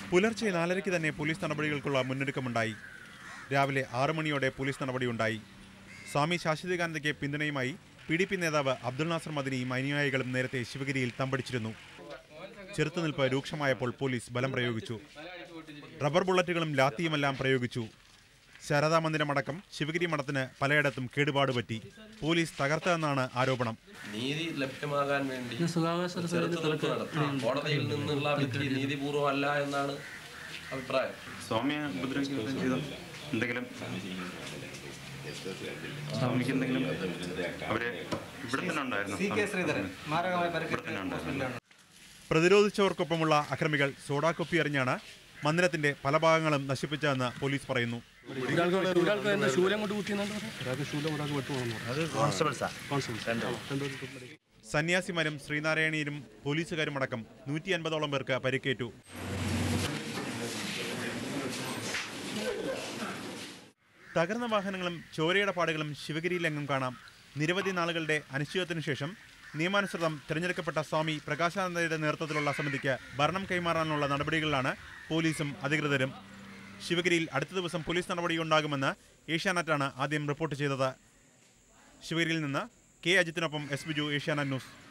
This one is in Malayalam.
പുലർച്ചെ നാലരയ്ക്ക് തന്നെ പോലീസ് നടപടികൾക്കുള്ള മുന്നൊരുക്കമുണ്ടായി രാവിലെ ആറു മണിയോടെ പോലീസ് നടപടിയുണ്ടായി സ്വാമി ശാശ്വതികാനന്ദയ്ക്ക് പിന്തുണയുമായി പി ഡി പി നേതാവ് അബ്ദുൾ നാസർ മദിനിയും അനുയായികളും നേരത്തെ ശിവഗിരിയിൽ തമ്പടിച്ചിരുന്നു ചെറുത്തുനിൽപ്പ് രൂക്ഷമായപ്പോൾ പോലീസ് ബലം പ്രയോഗിച്ചു റബ്ബർ ബുള്ളറ്റുകളും ലാത്തിയുമെല്ലാം പ്രയോഗിച്ചു ശാരദാ മന്ദിരമടക്കം ശിവഗിരി മഠത്തിന് പലയിടത്തും കേടുപാട് പറ്റി പോലീസ് തകർത്തതെന്നാണ് ആരോപണം നീതി ലഭ്യമാകാൻ വേണ്ടി സുഖാവകാശ ചെറുത്തുനിൽപ്പ് നടത്തി കോടതിയിൽ നിന്നുള്ള വിധി നീതിപൂർവമല്ല എന്നാണ് അഭിപ്രായം സ്വാമിയെ ഉപദ്രവിക്കുകയോ ചെയ്തോ എന്തെങ്കിലും സ്വാമിക്ക് എന്തെങ്കിലും അവര് ഇവിടെ തന്നെ ഉണ്ടായിരുന്നു ഇവിടെ തന്നെ ഉണ്ടായിരുന്നു പ്രതിരോധിച്ചവർക്കൊപ്പമുള്ള അക്രമികൾ സോഡാക്കൊപ്പി എറിഞ്ഞാണ് മന്ദിരത്തിന്റെ പല ഭാഗങ്ങളും നശിപ്പിച്ചതെന്ന് പോലീസ് പറയുന്നു ഒരാൾക്ക് എന്താ ശൂലം കൊണ്ട് കുത്തിയെന്നാണ് ഒരാൾക്ക് ശൂലം ഒരാൾക്ക് വെട്ടുപോകുന്നു സന്യാസിമാരും ശ്രീനാരായണീയരും പോലീസുകാരുമടക്കം നൂറ്റി അൻപതോളം പേർക്ക് പരിക്കേറ്റു തകർന്ന വാഹനങ്ങളും ചോരയുടെ പാടുകളും ശിവഗിരിയിലെങ്ങും കാണാം നിരവധി നാളുകളുടെ അനിശ്ചിതത്തിനു ശേഷം നിയമാനുസൃതം തിരഞ്ഞെടുക്കപ്പെട്ട സ്വാമി പ്രകാശാനന്ദയുടെ നേതൃത്വത്തിലുള്ള സമിതിക്ക് ഭരണം കൈമാറാനുള്ള നടപടികളിലാണ് പോലീസും അധികൃതരും ശിവഗിരിയിൽ അടുത്ത ദിവസം പോലീസ് നടപടിയുണ്ടാകുമെന്ന് ഏഷ്യാനെറ്റാണ് ആദ്യം റിപ്പോർട്ട് ചെയ്തത് ശിവഗിരിയിൽ നിന്ന് കെ അജിത്തിനൊപ്പം എസ് ബിജു ഏഷ്യാനെറ്റ് ന്യൂസ്